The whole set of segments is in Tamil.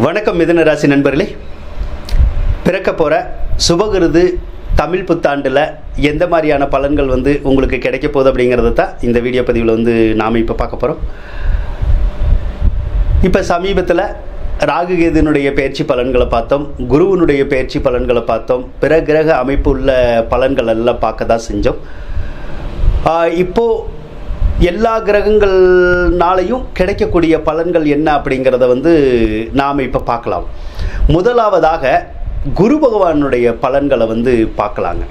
வணக்கம் மிதுன ராசி நண்பர்களே பிறக்க போகிற சுபகிருது தமிழ் புத்தாண்டில் எந்த மாதிரியான பலன்கள் வந்து உங்களுக்கு கிடைக்க போகுது அப்படிங்கிறத தான் இந்த வீடியோ பதிவில் வந்து நாம் இப்போ பார்க்க போகிறோம் இப்போ சமீபத்தில் ராகு கேதுனுடைய பயிற்சி பலன்களை பார்த்தோம் குருவினுடைய பயிற்சி பலன்களை பார்த்தோம் பிற கிரக அமைப்பு உள்ள பலன்கள் எல்லாம் பார்க்க தான் செஞ்சோம் ஆஹ் இப்போ எல்லா கிரகங்கள்னாலையும் கிடைக்கக்கூடிய பலன்கள் என்ன அப்படிங்கிறத வந்து நாம் இப்போ பார்க்கலாம் முதலாவதாக குரு பகவானுடைய பலன்களை வந்து பார்க்கலாங்க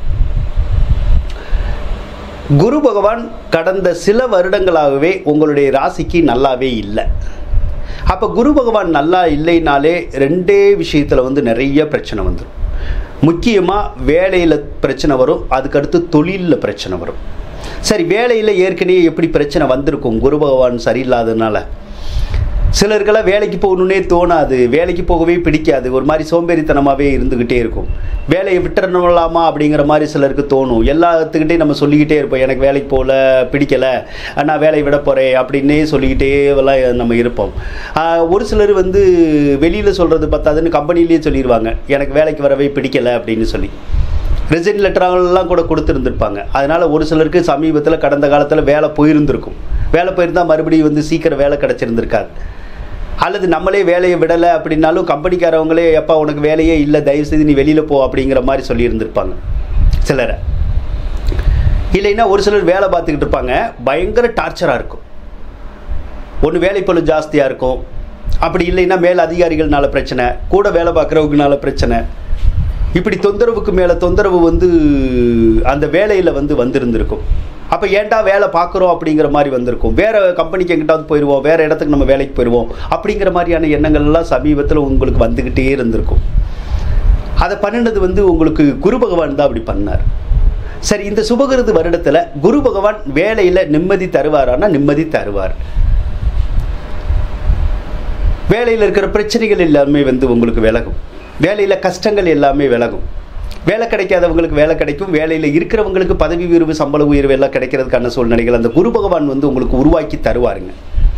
குரு பகவான் கடந்த சில வருடங்களாகவே உங்களுடைய ராசிக்கு நல்லாவே இல்லை அப்போ குரு பகவான் நல்லா இல்லைனாலே ரெண்டே விஷயத்தில் வந்து நிறைய பிரச்சனை வந்துடும் முக்கியமாக வேலையில் பிரச்சனை வரும் அதுக்கடுத்து தொழிலில் பிரச்சனை வரும் சரி வேலையில் ஏற்கனவே எப்படி பிரச்சனை வந்திருக்கும் குரு பகவான் சரியில்லாததுனால சிலருக்கெல்லாம் வேலைக்கு போகணுன்னே தோணாது வேலைக்கு போகவே பிடிக்காது ஒரு மாதிரி சோம்பேறித்தனமாகவே இருந்துக்கிட்டே இருக்கும் வேலையை விட்டுறணும்லாமா அப்படிங்கிற மாதிரி சிலருக்கு தோணும் எல்லாத்துக்கிட்டே நம்ம சொல்லிக்கிட்டே இருப்போம் எனக்கு வேலைக்கு போகல பிடிக்கலை நான் வேலையை விட போகிறேன் அப்படின்னே சொல்லிக்கிட்டே எல்லாம் நம்ம இருப்போம் ஆஹ் ஒரு சிலர் வந்து வெளியில் சொல்கிறது பத்தாதுன்னு கம்பெனிலேயே சொல்லிடுவாங்க எனக்கு வேலைக்கு வரவே பிடிக்கலை அப்படின்னு சொல்லி ரிசைன் லெட்டரெல்லாம் கூட கொடுத்துருந்துருப்பாங்க அதனால் ஒரு சிலருக்கு சமீபத்தில் கடந்த காலத்தில் வேலை போயிருந்திருக்கும் வேலை போயிருந்தால் மறுபடியும் வந்து சீக்கிரம் வேலை கிடச்சிருந்துருக்காது அல்லது நம்மளே வேலையை விடலை அப்படின்னாலும் கம்பெனிக்காரவங்களே எப்பா உனக்கு வேலையே இல்லை தயவுசெய்து நீ வெளியில் போ அப்படிங்கிற மாதிரி சொல்லியிருந்திருப்பாங்க சிலரை இல்லைன்னா ஒரு சிலர் வேலை பார்த்துக்கிட்டு இருப்பாங்க பயங்கர டார்ச்சராக இருக்கும் ஒன்று வேலைப்பளு ஜாஸ்தியாக இருக்கும் அப்படி இல்லைன்னா மேல் அதிகாரிகள்னால பிரச்சனை கூட வேலை பார்க்குறவங்கனால பிரச்சனை இப்படி தொந்தரவுக்கு மேலே தொந்தரவு வந்து அந்த வேலையில் வந்து வந்திருந்திருக்கும் அப்போ ஏன்டா வேலை பார்க்குறோம் அப்படிங்கிற மாதிரி வந்திருக்கும் வேறு கம்பெனிக்கு எங்கிட்டாவது போயிடுவோம் வேறு இடத்துக்கு நம்ம வேலைக்கு போயிடுவோம் அப்படிங்கிற மாதிரியான எண்ணங்கள்லாம் சமீபத்தில் உங்களுக்கு வந்துக்கிட்டே இருந்திருக்கும் அதை பண்ணினது வந்து உங்களுக்கு குரு பகவான் தான் அப்படி பண்ணார் சரி இந்த சுபகிருது வருடத்தில் குரு பகவான் வேலையில் நிம்மதி தருவாரானா நிம்மதி தருவார் வேலையில் இருக்கிற பிரச்சனைகள் எல்லாமே வந்து உங்களுக்கு விலகும் வேலையில் கஷ்டங்கள் எல்லாமே விலகும் வேலை கிடைக்காதவங்களுக்கு வேலை கிடைக்கும் வேலையில் இருக்கிறவங்களுக்கு பதவி உயர்வு சம்பள உயர்வு எல்லாம் கிடைக்கிறதுக்கான சூழ்நிலைகள் அந்த குரு பகவான் வந்து உங்களுக்கு உருவாக்கி தருவாருங்க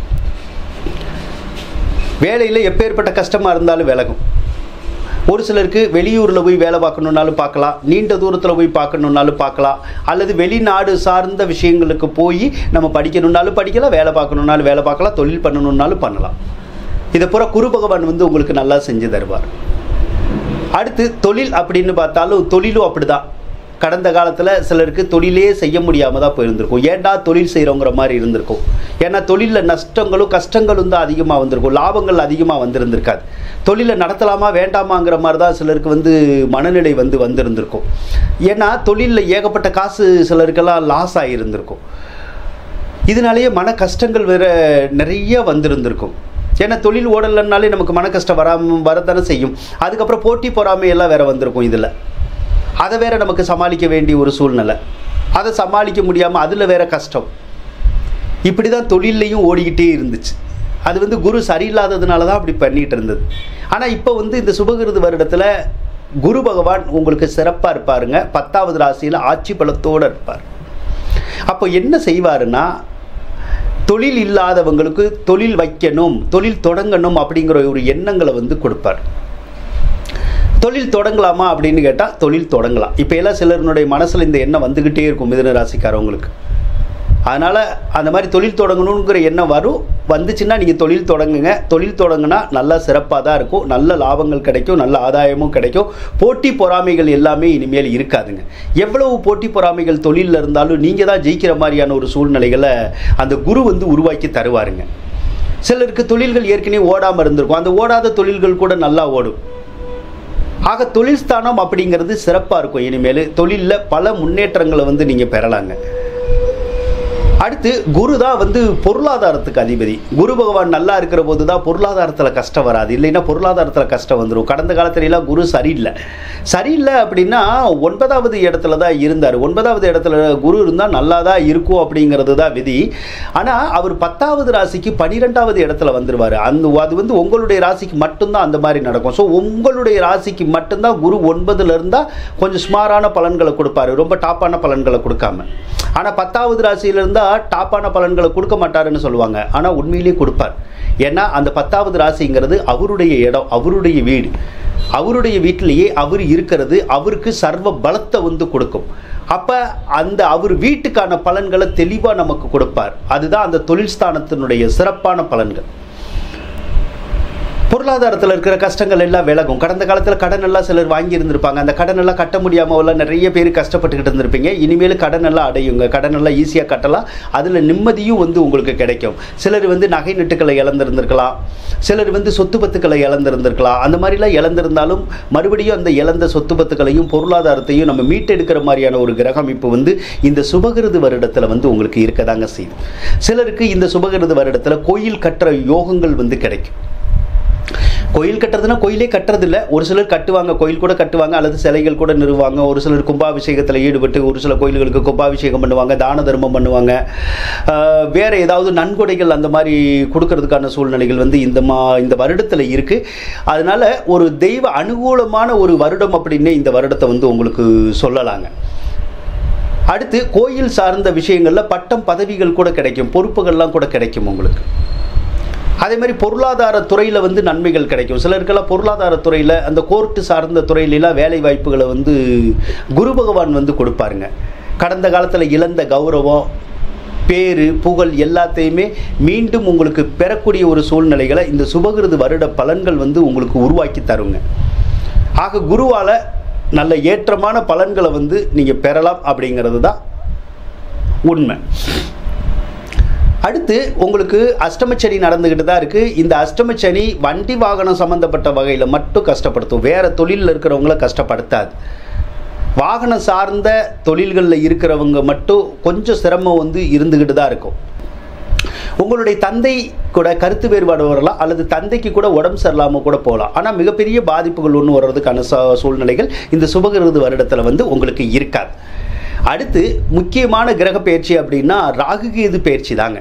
வேலையில் எப்பேற்பட்ட கஷ்டமாக இருந்தாலும் விலகும் ஒரு சிலருக்கு வெளியூரில் போய் வேலை பார்க்கணுன்னாலும் பார்க்கலாம் நீண்ட தூரத்தில் போய் பார்க்கணுன்னாலும் பார்க்கலாம் அல்லது வெளிநாடு சார்ந்த விஷயங்களுக்கு போய் நம்ம படிக்கணுன்னாலும் படிக்கலாம் வேலை பார்க்கணுன்னாலும் வேலை பார்க்கலாம் தொழில் பண்ணணுன்னாலும் பண்ணலாம் இதை பூரா குரு பகவான் வந்து உங்களுக்கு நல்லா செஞ்சு தருவார் அடுத்து தொழில் அப்படின்னு பார்த்தாலும் தொழிலும் அப்படிதான் கடந்த காலத்தில் சிலருக்கு தொழிலே செய்ய முடியாமல் தான் போயிருந்திருக்கும் ஏன்டா தொழில் செய்கிறோங்கிற மாதிரி இருந்திருக்கும் ஏன்னா தொழிலில் நஷ்டங்களும் கஷ்டங்களும் தான் அதிகமாக வந்திருக்கும் லாபங்கள் அதிகமாக வந்திருந்திருக்காது தொழிலை நடத்தலாமா வேண்டாமாங்கிற மாதிரி தான் சிலருக்கு வந்து மனநிலை வந்து வந்திருந்திருக்கும் ஏன்னா தொழிலில் ஏகப்பட்ட காசு சிலருக்கெல்லாம் லாஸ் ஆகியிருந்திருக்கும் இதனாலேயே மன கஷ்டங்கள் வேற நிறைய வந்திருந்திருக்கும் ஏன்னா தொழில் ஓடலைன்னாலே நமக்கு மன கஷ்டம் வராமல் வரத்தானே செய்யும் அதுக்கப்புறம் போட்டி பொறாமை எல்லாம் வேற வந்திருக்கும் இதில் அதை வேற நமக்கு சமாளிக்க வேண்டிய ஒரு சூழ்நிலை அதை சமாளிக்க முடியாமல் அதில் வேற கஷ்டம் இப்படி தான் தொழிலையும் ஓடிக்கிட்டே இருந்துச்சு அது வந்து குரு சரியில்லாததுனால தான் அப்படி பண்ணிட்டு இருந்தது ஆனால் இப்போ வந்து இந்த சுபகிருது வருடத்தில் குரு பகவான் உங்களுக்கு சிறப்பாக இருப்பாருங்க பத்தாவது ராசியில் ஆட்சி பலத்தோடு இருப்பார் அப்போ என்ன செய்வாருன்னா தொழில் இல்லாதவங்களுக்கு தொழில் வைக்கணும் தொழில் தொடங்கணும் அப்படிங்கிற ஒரு எண்ணங்களை வந்து கொடுப்பார் தொழில் தொடங்கலாமா அப்படின்னு கேட்டால் தொழில் தொடங்கலாம் இப்போ எல்லாம் சிலருடைய மனசில் இந்த எண்ணம் வந்துக்கிட்டே இருக்கும் மிதுன ராசிக்காரவங்களுக்கு அதனால் அந்த மாதிரி தொழில் தொடங்கணுங்கிற எண்ணம் வரும் வந்துச்சுன்னா நீங்கள் தொழில் தொடங்குங்க தொழில் தொடங்குனா நல்லா சிறப்பாக தான் இருக்கும் நல்ல லாபங்கள் கிடைக்கும் நல்ல ஆதாயமும் கிடைக்கும் போட்டி பொறாமைகள் எல்லாமே இனிமேல் இருக்காதுங்க எவ்வளவு போட்டி பொறாமைகள் தொழிலில் இருந்தாலும் நீங்கள் தான் ஜெயிக்கிற மாதிரியான ஒரு சூழ்நிலைகளை அந்த குரு வந்து உருவாக்கி தருவாருங்க சிலருக்கு தொழில்கள் ஏற்கனவே ஓடாமல் இருந்திருக்கும் அந்த ஓடாத தொழில்கள் கூட நல்லா ஓடும் ஆக தொழில் ஸ்தானம் அப்படிங்கிறது சிறப்பாக இருக்கும் இனிமேல் தொழிலில் பல முன்னேற்றங்களை வந்து நீங்கள் பெறலாங்க அடுத்து குரு தான் வந்து பொருளாதாரத்துக்கு அதிபதி குரு பகவான் நல்லா இருக்கிற போது தான் பொருளாதாரத்தில் கஷ்டம் வராது இல்லைன்னா பொருளாதாரத்தில் கஷ்டம் வந்துடும் கடந்த காலத்துல எல்லாம் குரு சரியில்லை சரியில்லை அப்படின்னா ஒன்பதாவது இடத்துல தான் இருந்தார் ஒன்பதாவது இடத்துல குரு இருந்தால் நல்லா தான் இருக்கும் அப்படிங்கிறது தான் விதி ஆனால் அவர் பத்தாவது ராசிக்கு பன்னிரெண்டாவது இடத்துல வந்துருவார் அந்த அது வந்து உங்களுடைய ராசிக்கு மட்டும்தான் அந்த மாதிரி நடக்கும் ஸோ உங்களுடைய ராசிக்கு மட்டும்தான் குரு ஒன்பதுல இருந்தால் கொஞ்சம் சுமாரான பலன்களை கொடுப்பாரு ரொம்ப டாப்பான பலன்களை கொடுக்காம ஆனால் பத்தாவது ராசியில இருந்தால் டாப்பான பலன்களை கொடுக்க மாட்டாருன்னு சொல்லுவாங்க ஆனால் உண்மையிலேயே கொடுப்பார் ஏன்னா அந்த பத்தாவது ராசிங்கிறது அவருடைய இடம் அவருடைய வீடு அவருடைய வீட்டிலேயே அவர் இருக்கிறது அவருக்கு சர்வ பலத்தை வந்து கொடுக்கும் அப்போ அந்த அவர் வீட்டுக்கான பலன்களை தெளிவாக நமக்கு கொடுப்பார் அதுதான் அந்த தொழில் ஸ்தானத்தினுடைய சிறப்பான பலன்கள் பொருளாதாரத்தில் இருக்கிற கஷ்டங்கள் எல்லாம் விலகும் கடந்த காலத்தில் கடன் எல்லாம் சிலர் வாங்கி இருந்திருப்பாங்க அந்த கடன் எல்லாம் கட்ட முடியாமல் எல்லாம் நிறைய பேர் கஷ்டப்பட்டுக்கிட்டு இருந்திருப்பீங்க இனிமேல் கடன் எல்லாம் அடையுங்க கடன் எல்லாம் ஈஸியாக கட்டலாம் அதில் நிம்மதியும் வந்து உங்களுக்கு கிடைக்கும் சிலர் வந்து நகை நட்டுக்களை இழந்திருந்திருக்கலாம் சிலர் வந்து சொத்து பத்துக்களை இழந்திருந்திருக்கலாம் அந்த மாதிரிலாம் இழந்திருந்தாலும் மறுபடியும் அந்த இழந்த சொத்து பத்துக்களையும் பொருளாதாரத்தையும் நம்ம மீட்டெடுக்கிற மாதிரியான ஒரு கிரக அமைப்பு வந்து இந்த சுபகிருது வருடத்தில் வந்து உங்களுக்கு இருக்கதாங்க செய்யுது சிலருக்கு இந்த சுபகிருது வருடத்தில் கோயில் கட்டுற யோகங்கள் வந்து கிடைக்கும் கோயில் கட்டுறதுனா கோயிலே கட்டுறதில்ல ஒரு சிலர் கட்டுவாங்க கோயில் கூட கட்டுவாங்க அல்லது சிலைகள் கூட நிறுவாங்க ஒரு சிலர் கும்பாபிஷேகத்தில் ஈடுபட்டு ஒரு சில கோயில்களுக்கு கும்பாபிஷேகம் பண்ணுவாங்க தான தர்மம் பண்ணுவாங்க ஆஹ் வேற ஏதாவது நன்கொடைகள் அந்த மாதிரி கொடுக்கறதுக்கான சூழ்நிலைகள் வந்து இந்த மா இந்த வருடத்தில் இருக்கு அதனால ஒரு தெய்வ அனுகூலமான ஒரு வருடம் அப்படின்னே இந்த வருடத்தை வந்து உங்களுக்கு சொல்லலாங்க அடுத்து கோயில் சார்ந்த விஷயங்களில் பட்டம் பதவிகள் கூட கிடைக்கும் பொறுப்புகள்லாம் கூட கிடைக்கும் உங்களுக்கு அதே மாதிரி பொருளாதார துறையில் வந்து நன்மைகள் கிடைக்கும் சிலருக்கெல்லாம் பொருளாதார துறையில் அந்த கோர்ட்டு சார்ந்த துறையிலலாம் வேலை வாய்ப்புகளை வந்து குரு பகவான் வந்து கொடுப்பாருங்க கடந்த காலத்தில் இழந்த கௌரவம் பேரு புகழ் எல்லாத்தையுமே மீண்டும் உங்களுக்கு பெறக்கூடிய ஒரு சூழ்நிலைகளை இந்த சுபகிருது வருட பலன்கள் வந்து உங்களுக்கு உருவாக்கி தருங்க ஆக குருவால் நல்ல ஏற்றமான பலன்களை வந்து நீங்கள் பெறலாம் அப்படிங்கிறது தான் உண்மை அடுத்து உங்களுக்கு அஷ்டமச்சனி நடந்துக்கிட்டு தான் இருக்குது இந்த அஷ்டமச்சனி வண்டி வாகனம் சம்மந்தப்பட்ட வகையில் மட்டும் கஷ்டப்படுத்தும் வேறு தொழிலில் இருக்கிறவங்கள கஷ்டப்படுத்தாது வாகனம் சார்ந்த தொழில்களில் இருக்கிறவங்க மட்டும் கொஞ்சம் சிரமம் வந்து இருந்துக்கிட்டு தான் இருக்கும் உங்களுடைய தந்தை கூட கருத்து வேறுபாடு வரலாம் அல்லது தந்தைக்கு கூட உடம்பு சரியில்லாமல் கூட போகலாம் ஆனால் மிகப்பெரிய பாதிப்புகள் ஒன்று வர்றதுக்கான ச- சூழ்நிலைகள் இந்த சுபகிருது வருடத்தில் வந்து உங்களுக்கு இருக்காது அடுத்து முக்கியமான கிரக பயிற்சி அப்படின்னா ராகு கேது பயிற்சி தாங்க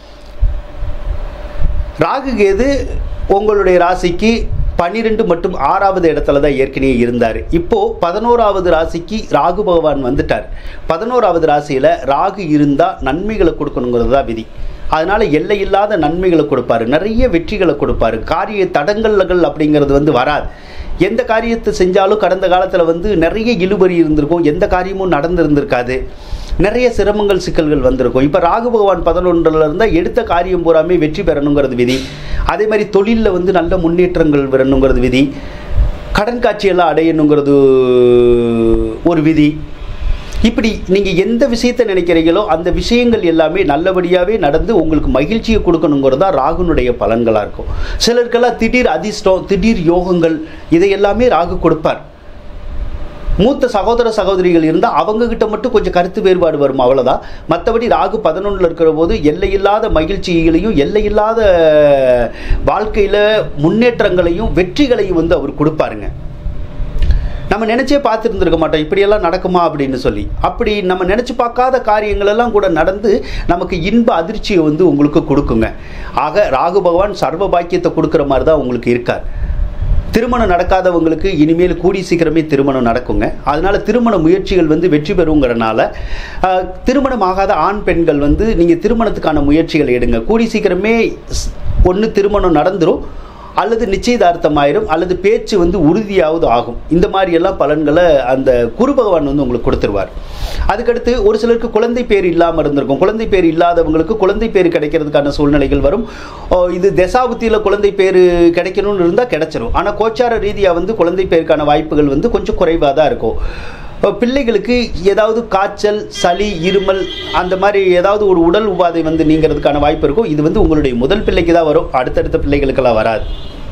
ராகு கேது உங்களுடைய ராசிக்கு பன்னிரெண்டு மற்றும் ஆறாவது இடத்துல தான் ஏற்கனவே இருந்தார் இப்போ பதினோராவது ராசிக்கு ராகு பகவான் வந்துட்டார் பதினோராவது ராசியில் ராகு இருந்தால் நன்மைகளை கொடுக்கணுங்கிறது தான் விதி அதனால எல்லையில்லாத நன்மைகளை கொடுப்பாரு நிறைய வெற்றிகளை கொடுப்பாரு காரிய தடங்கல்கள் அப்படிங்கிறது வந்து வராது எந்த காரியத்தை செஞ்சாலும் கடந்த காலத்தில் வந்து நிறைய இழுபறி இருந்திருக்கும் எந்த காரியமும் நடந்திருந்திருக்காது நிறைய சிரமங்கள் சிக்கல்கள் வந்திருக்கும் இப்போ ராகு பகவான் பதினொன்றில் இருந்தால் எடுத்த காரியம் பூராமே வெற்றி பெறணுங்கிறது விதி அதே மாதிரி தொழிலில் வந்து நல்ல முன்னேற்றங்கள் வரணுங்கிறது விதி கடன் காட்சியெல்லாம் அடையணுங்கிறது ஒரு விதி இப்படி நீங்கள் எந்த விஷயத்தை நினைக்கிறீங்களோ அந்த விஷயங்கள் எல்லாமே நல்லபடியாகவே நடந்து உங்களுக்கு மகிழ்ச்சியை கொடுக்கணுங்கிறது தான் ராகுனுடைய பலன்களாக இருக்கும் சிலருக்கெல்லாம் திடீர் அதிர்ஷ்டம் திடீர் யோகங்கள் இதை எல்லாமே ராகு கொடுப்பார் மூத்த சகோதர சகோதரிகள் இருந்தால் அவங்கக்கிட்ட மட்டும் கொஞ்சம் கருத்து வேறுபாடு வரும் அவ்வளோதான் மற்றபடி ராகு பதினொன்றில் இருக்கிற போது எல்லையில்லாத மகிழ்ச்சிகளையும் எல்லையில்லாத வாழ்க்கையில் முன்னேற்றங்களையும் வெற்றிகளையும் வந்து அவர் கொடுப்பாருங்க நம்ம நினைச்சே பார்த்துருந்துருக்க மாட்டோம் இப்படியெல்லாம் நடக்குமா அப்படின்னு சொல்லி அப்படி நம்ம நினச்சி பார்க்காத காரியங்கள் எல்லாம் கூட நடந்து நமக்கு இன்ப அதிர்ச்சியை வந்து உங்களுக்கு கொடுக்குங்க ஆக ராகு பகவான் சர்வ பாக்கியத்தை கொடுக்குற மாதிரி தான் உங்களுக்கு இருக்கார் திருமணம் நடக்காதவங்களுக்கு இனிமேல் கூடி சீக்கிரமே திருமணம் நடக்குங்க அதனால திருமண முயற்சிகள் வந்து வெற்றி பெறுங்கிறனால ஆஹ், திருமணம் ஆகாத ஆண் பெண்கள் வந்து நீங்கள் திருமணத்துக்கான முயற்சிகள் எடுங்க கூடி சீக்கிரமே ஒன்று திருமணம் நடந்துரும் அல்லது நிச்சயதார்த்தம் ஆயிரும் அல்லது பேச்சு வந்து உறுதியாவது ஆகும் இந்த மாதிரி எல்லாம் பலன்களை அந்த குரு பகவான் வந்து உங்களுக்கு கொடுத்துருவார் அதுக்கடுத்து ஒரு சிலருக்கு குழந்தை பேர் இல்லாமல் இருந்திருக்கும் குழந்தை பேர் இல்லாதவங்களுக்கு குழந்தை பேர் கிடைக்கிறதுக்கான சூழ்நிலைகள் வரும் ஓ, இது தசாபுத்தியில் குழந்தை பேர் கிடைக்கணும்னு இருந்தால் கிடைச்சிரும் ஆனால் கோச்சார ரீதியாக வந்து குழந்தை பேருக்கான வாய்ப்புகள் வந்து கொஞ்சம் குறைவாக தான் இருக்கும் இப்போ பிள்ளைகளுக்கு ஏதாவது காய்ச்சல் சளி இருமல் அந்த மாதிரி ஏதாவது ஒரு உடல் உபாதை வந்து நீங்கிறதுக்கான வாய்ப்பு இருக்கும் இது வந்து உங்களுடைய முதல் பிள்ளைக்கு தான் வரும் அடுத்தடுத்த பிள்ளைகளுக்கெல்லாம் வராது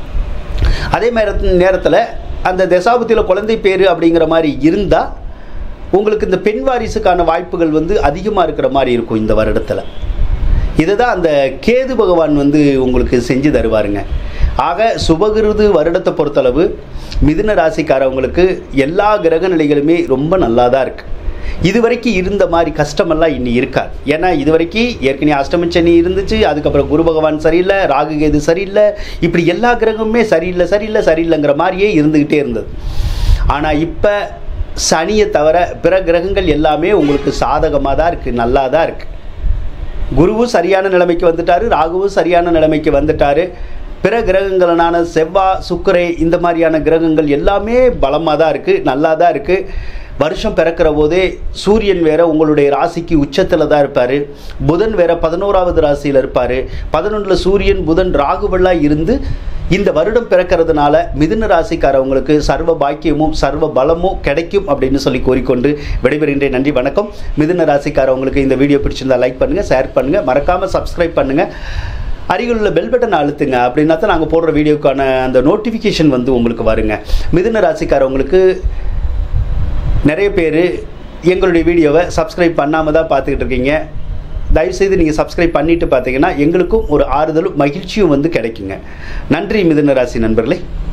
அதே மாதிரி நேரத்தில் அந்த தசாபுத்தியில் குழந்தை பேர் அப்படிங்கிற மாதிரி இருந்தால் உங்களுக்கு இந்த பெண் வாரிசுக்கான வாய்ப்புகள் வந்து அதிகமாக இருக்கிற மாதிரி இருக்கும் இந்த வருடத்தில் இதுதான் அந்த கேது பகவான் வந்து உங்களுக்கு செஞ்சு தருவாருங்க ஆக சுபகிருது வருடத்தை பொறுத்தளவு மிதுன ராசிக்காரவங்களுக்கு எல்லா கிரக நிலைகளுமே ரொம்ப நல்லா தான் இருக்குது இதுவரைக்கும் இருந்த மாதிரி கஷ்டமெல்லாம் இன்னி இருக்காது ஏன்னா இதுவரைக்கும் ஏற்கனவே அஷ்டமச்சனி இருந்துச்சு அதுக்கப்புறம் குரு பகவான் சரியில்லை ராகு கேது சரியில்லை இப்படி எல்லா கிரகமுமே சரியில்லை சரியில்லை சரியில்லைங்கிற மாதிரியே இருந்துக்கிட்டே இருந்தது ஆனால் இப்போ சனியை தவிர பிற கிரகங்கள் எல்லாமே உங்களுக்கு சாதகமாக தான் இருக்குது நல்லா தான் இருக்குது குருவும் சரியான நிலைமைக்கு வந்துட்டாரு ராகுவும் சரியான நிலைமைக்கு வந்துட்டாரு பிற கிரகங்களான செவ்வாய் சுக்கிரை இந்த மாதிரியான கிரகங்கள் எல்லாமே பலமாக தான் இருக்குது நல்லா தான் இருக்குது வருஷம் பிறக்கிற போதே சூரியன் வேற உங்களுடைய ராசிக்கு உச்சத்தில் தான் இருப்பார் புதன் வேற பதினோராவது ராசியில் இருப்பார் பதினொன்றில் சூரியன் புதன் ராகுவெல்லாம் இருந்து இந்த வருடம் பிறக்கிறதுனால மிதுன ராசிக்காரவங்களுக்கு சர்வ பாக்கியமும் சர்வ பலமும் கிடைக்கும் அப்படின்னு சொல்லி கூறிக்கொண்டு விடைபெறுகின்றேன் நன்றி வணக்கம் மிதுன ராசிக்காரவங்களுக்கு இந்த வீடியோ பிடிச்சிருந்தா லைக் பண்ணுங்கள் ஷேர் பண்ணுங்கள் மறக்காமல் சப்ஸ்கிரைப் பண்ணுங்கள் அருகில் உள்ள பெல் பட்டன் அழுத்துங்க அப்படின்னா தான் நாங்கள் போடுற வீடியோக்கான அந்த நோட்டிஃபிகேஷன் வந்து உங்களுக்கு வருங்க மிதுன ராசிக்காரவங்களுக்கு நிறைய பேர் எங்களுடைய வீடியோவை சப்ஸ்கிரைப் பண்ணாமல் தான் பார்த்துக்கிட்டு இருக்கீங்க தயவுசெய்து நீங்கள் சப்ஸ்கிரைப் பண்ணிட்டு பார்த்தீங்கன்னா எங்களுக்கும் ஒரு ஆறுதலும் மகிழ்ச்சியும் வந்து கிடைக்குங்க நன்றி மிதுன ராசி நண்பர்களே